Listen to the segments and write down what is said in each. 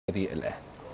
النادي الاهلي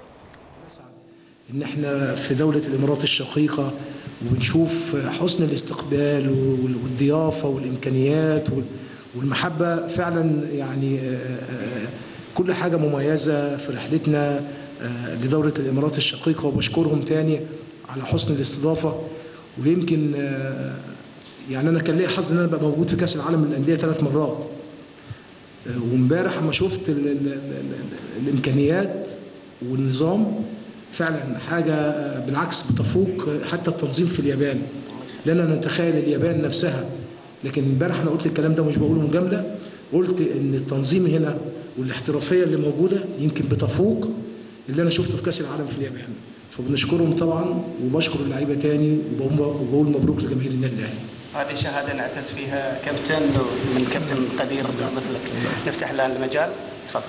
ان احنا في دولة الامارات الشقيقة وبنشوف حسن الاستقبال والضيافة والامكانيات والمحبة فعلا يعني كل حاجة مميزة في رحلتنا لدولة الامارات الشقيقة وبشكرهم تاني على حسن الاستضافة ويمكن يعني انا كان لي حظ ان انا ابقى موجود في كاس العالم للانديه ثلاث مرات وامبارح لما شفت ال ال ال الامكانيات والنظام فعلا حاجه بالعكس بتفوق حتى التنظيم في اليابان لنا نتخيل اليابان نفسها لكن امبارح انا قلت الكلام ده مش بقوله مجامله قلت ان التنظيم هنا والاحترافيه اللي موجوده يمكن بتفوق اللي انا شفته في كاس العالم في اليابان فبنشكرهم طبعا وبشكر اللعيبه تاني وبقول مبروك لجماهير النادي الاهلي هذه شهاده نعتز فيها كابتن من كابتن قدير مثلك نفتح له المجال تفضل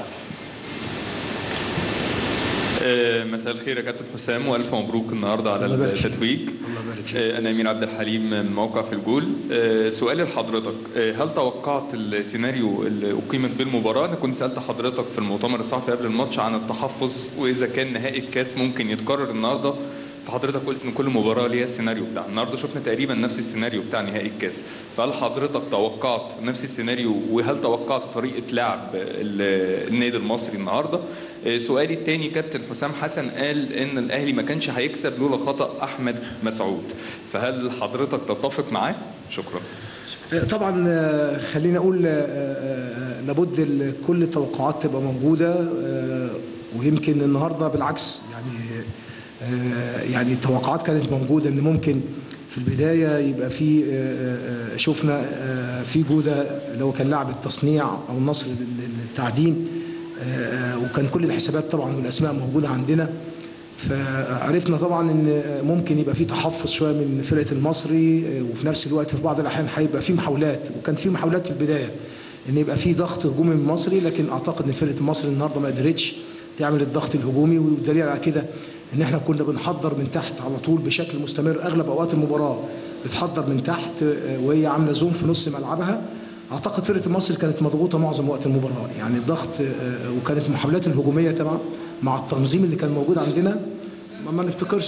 مساء الخير يا كابتن حسام والف مبروك النهارده على الله يبارك فيك. التتويج الله يبارك فيك. انا امين عبد الحليم من موقع في الجول سؤالي لحضرتك هل توقعت السيناريو اللي اقيمت به المباراه انا كنت سالت حضرتك في المؤتمر الصحفي قبل الماتش عن التحفظ واذا كان نهائي الكاس ممكن يتكرر النهارده فحضرتك قلت ان كل مباراه ليها السيناريو بتاعها النهارده شفنا تقريبا نفس السيناريو بتاع نهائي الكاس فهل حضرتك توقعت نفس السيناريو وهل توقعت طريقه لعب ال- النادي المصري النهارده آه، سؤالي الثاني كابتن حسام حسن قال ان الاهلي ما كانش هيكسب لولا خطا احمد مسعود فهل حضرتك تتفق معاه شكرا طبعا آه، خليني اقول آه، آه، لابد ال- كل التوقعات تبقى موجوده آه، ويمكن النهارده بالعكس يعني آه، يعني التوقعات كانت موجوده ان ممكن في البدايه يبقى في آه، آه، شفنا آه، في جوده اللي هو كان لاعب التصنيع او النصر لل- للتعدين آه، وكان كل الحسابات طبعا والاسماء موجوده عندنا فعرفنا طبعا ان ممكن يبقى في تحفظ شويه من فرقه المصري وفي نفس الوقت في بعض الاحيان هيبقى في محاولات وكان في محاولات في البدايه ان يبقى في ضغط هجومي من المصري لكن اعتقد ان فرقه المصري النهارده ما قدرتش تعمل الضغط الهجومي والدليل على كده ان احنا كنا بنحضر من تحت على طول بشكل مستمر اغلب اوقات المباراه بتحضر من تحت وهي عامله زوم في نص ملعبها اعتقد فرقه المصري كانت مضغوطه معظم وقت المباراه يعني الضغط آه، وكانت محاولات الهجوميه طبعا مع التنظيم اللي كان موجود عندنا ما, ما نفتكرش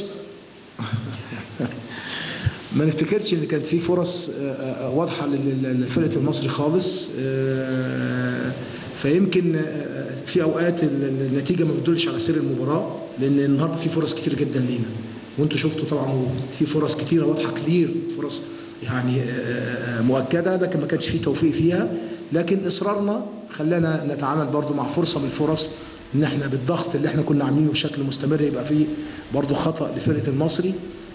ما نفتكرش ان كانت في فرص آه، آه، واضحه لل- لل- لفرقه المصري خالص آه، فيمكن آه، في اوقات ال- ال- النتيجه ما بتدلش على سير المباراه لان النهارده في فرص كتير جدا لينا وانتوا شفتوا طبعا في فرص كتيره واضحه كتير فرص يعني آه، آه، مؤكده لكن ما كانش في توفيق فيها لكن اصرارنا خلانا نتعامل برضو مع فرصه من الفرص ان احنا بالضغط اللي احنا كنا عاملينه بشكل مستمر يبقى فيه برضو خطا لفرقه المصري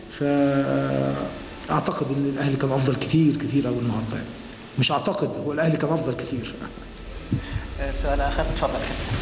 فاعتقد ان الاهلي كان افضل كتير كتير قوي النهارده يعني مش اعتقد هو الاهلي كان افضل كتير آه، سؤال اخر تفضل كابتن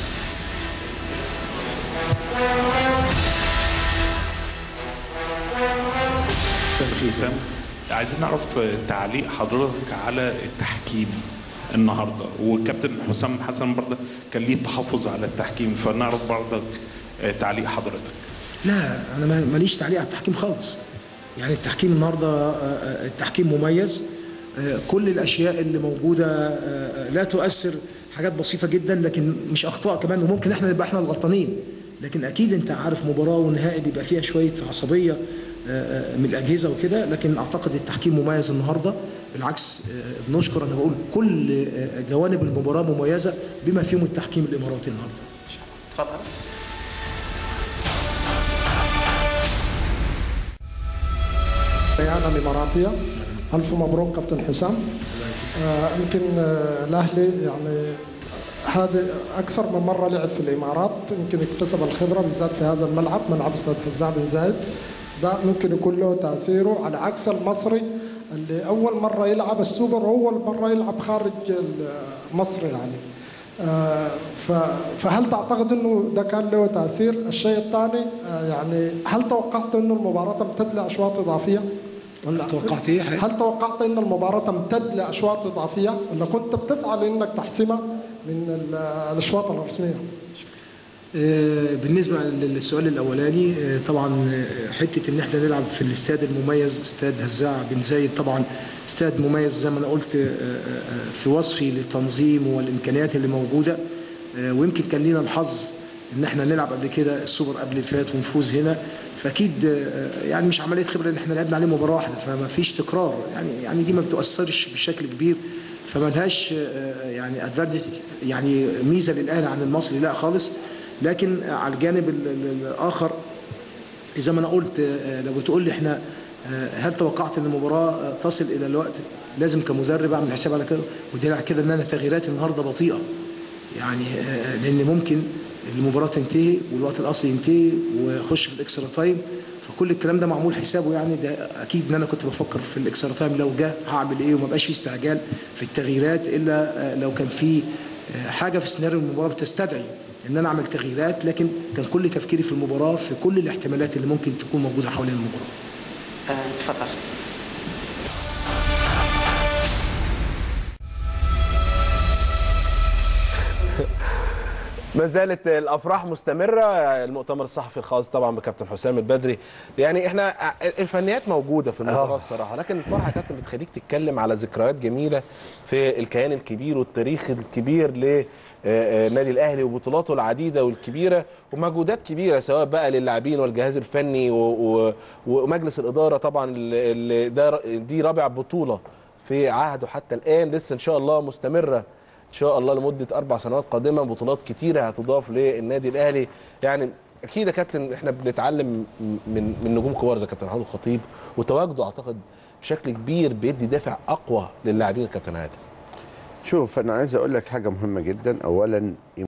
حسام عايزين نعرف تعليق حضرتك على التحكيم النهارده والكابتن حسام حسن برضه كان ليه تحفظ على التحكيم فنعرف برضك تعليق حضرتك لا انا ما- ماليش تعليق على التحكيم خالص يعني التحكيم النهارده آه، آه، التحكيم مميز آه، كل الاشياء اللي موجوده آه، آه، لا تؤثر حاجات بسيطه جدا لكن مش اخطاء كمان وممكن احنا نبقى احنا الغلطانين لكن اكيد انت عارف مباراه ونهائي بيبقى فيها شويه عصبيه آه، آه، من الاجهزه وكده لكن اعتقد التحكيم مميز النهارده بالعكس آه، بنشكر انا بقول كل آه، جوانب المباراه مميزه بما فيهم التحكيم الاماراتي النهارده تفضل الريانة الإماراتية ألف مبروك كابتن حسام آه، يمكن آه، الأهلي يعني هذه أكثر من مرة لعب في الإمارات يمكن اكتسب الخبرة بالذات في هذا الملعب ملعب استاد فزاع بن زايد ده ممكن يكون له تأثيره على عكس المصري اللي أول مرة يلعب السوبر وأول مرة يلعب خارج مصر يعني آه، ف- فهل تعتقد انه ده كان له تاثير؟ الشيء الثاني آه، يعني هل توقعت انه المباراه تمتد لاشواط اضافيه؟ ولا توقعت إيه؟ هل توقعت ان المباراه تمتد لاشواط اضافيه ولا كنت بتسعى لانك تحسمها من ال- الاشواط الرسميه؟ آه، بالنسبة للسؤال الأولاني آه، طبعا آه، حتة إن احنا نلعب في الاستاد المميز استاد هزاع بن زايد طبعا استاد مميز زي ما أنا قلت آه، آه، في وصفي للتنظيم والإمكانيات اللي موجودة آه، ويمكن كان لينا الحظ ان احنا نلعب قبل كده السوبر قبل اللي فات ونفوز هنا فاكيد آه، يعني مش عمليه خبره ان احنا لعبنا عليه مباراه واحده فما فيش تكرار يعني يعني دي ما بتؤثرش بشكل كبير فما لهاش آه، يعني ادفانتج يعني ميزه للاهلي عن المصري لا خالص لكن على الجانب ال- ال- الاخر زي ما انا قلت آه، لو بتقول لي احنا آه، هل توقعت ان المباراه آه، تصل الى الوقت لازم كمدرب اعمل حساب على كده ودليل على كده ان انا تغييراتي النهارده بطيئه يعني آه، لان ممكن المباراه تنتهي والوقت الاصلي ينتهي ويخش في الاكسترا تايم فكل الكلام ده معمول حسابه يعني ده اكيد ان انا كنت بفكر في الاكسترا تايم لو جه هعمل ايه وما بقاش في استعجال في التغييرات الا آه، لو كان في آه، حاجه في سيناريو المباراه بتستدعي ان انا اعمل تغييرات لكن كان كل تفكيري في المباراه في كل الاحتمالات اللي ممكن تكون موجوده حوالين المباراه آه، تفضل ما زالت الافراح مستمره المؤتمر الصحفي الخاص طبعا بكابتن حسام البدري يعني احنا الفنيات موجوده في المباراه الصراحه لكن الفرحه يا كابتن بتخليك تتكلم على ذكريات جميله في الكيان الكبير والتاريخ الكبير للنادي الاهلي وبطولاته العديده والكبيره ومجهودات كبيره سواء بقى للاعبين والجهاز الفني و- و- ومجلس الاداره طبعا اللي ده دي رابع بطوله في عهده حتى الان لسه ان شاء الله مستمره ان شاء الله لمده اربع سنوات قادمه بطولات كتيره هتضاف للنادي الاهلي يعني اكيد يا كابتن احنا بنتعلم من من نجوم كبار زي كابتن محمود الخطيب وتواجده اعتقد بشكل كبير بيدي دافع اقوى للاعبين يا كابتن عادل شوف انا عايز اقول لك حاجه مهمه جدا اولا